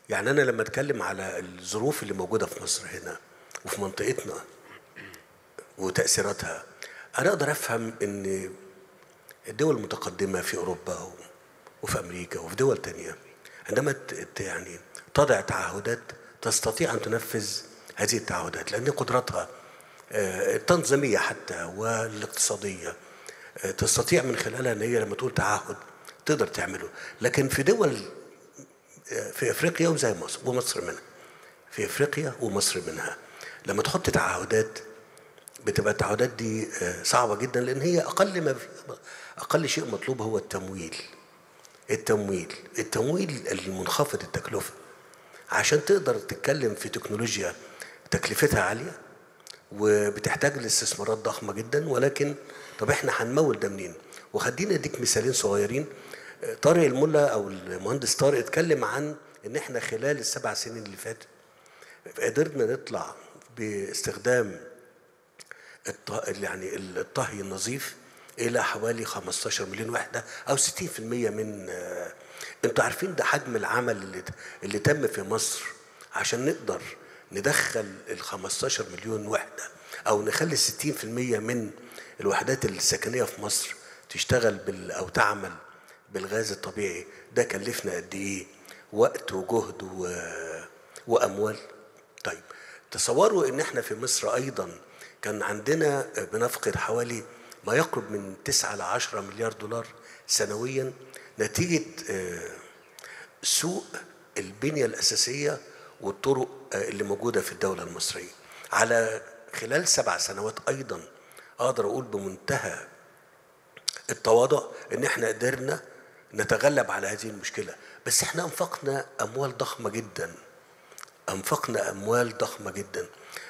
يعني انا لما اتكلم على الظروف اللي موجوده في مصر هنا وفي منطقتنا وتاثيراتها انا اقدر افهم ان الدول المتقدمه في اوروبا و- وفي امريكا وفي دول تانية عندما ت- ت- يعني تضع تعهدات تستطيع ان تنفذ هذه التعهدات لان قدرتها آه، التنظيميه حتى والاقتصاديه آه، تستطيع من خلالها ان هي لما تقول تعهد تقدر تعمله لكن في دول آه، في افريقيا وزي مصر ومصر منها في افريقيا ومصر منها لما تحط تعهدات بتبقى التعهدات دي آه، صعبه جدا لان هي اقل ما في اقل شيء مطلوب هو التمويل التمويل التمويل المنخفض التكلفه عشان تقدر تتكلم في تكنولوجيا تكلفتها عاليه وبتحتاج لاستثمارات ضخمه جدا ولكن طب احنا هنمول ده منين؟ وخليني اديك مثالين صغيرين آه، طارق الملا او المهندس طارق اتكلم عن ان احنا خلال السبع سنين اللي فاتت قدرنا نطلع باستخدام الط- يعني الطهي النظيف الى حوالي 15 مليون وحده او 60% من آه، انتوا عارفين ده حجم العمل اللي اللي تم في مصر عشان نقدر ندخل ال 15 مليون وحده او نخلي 60% من الوحدات السكنيه في مصر تشتغل بال او تعمل بالغاز الطبيعي ده كلفنا قد ايه وقت وجهد و... واموال طيب تصوروا ان احنا في مصر ايضا كان عندنا بنفقد حوالي ما يقرب من 9 ل 10 مليار دولار سنويا نتيجه آه، سوء البنيه الاساسيه والطرق آه، اللي موجوده في الدوله المصريه على خلال سبع سنوات ايضا اقدر اقول بمنتهى التواضع ان احنا قدرنا نتغلب على هذه المشكله بس احنا انفقنا اموال ضخمه جدا انفقنا اموال ضخمه جدا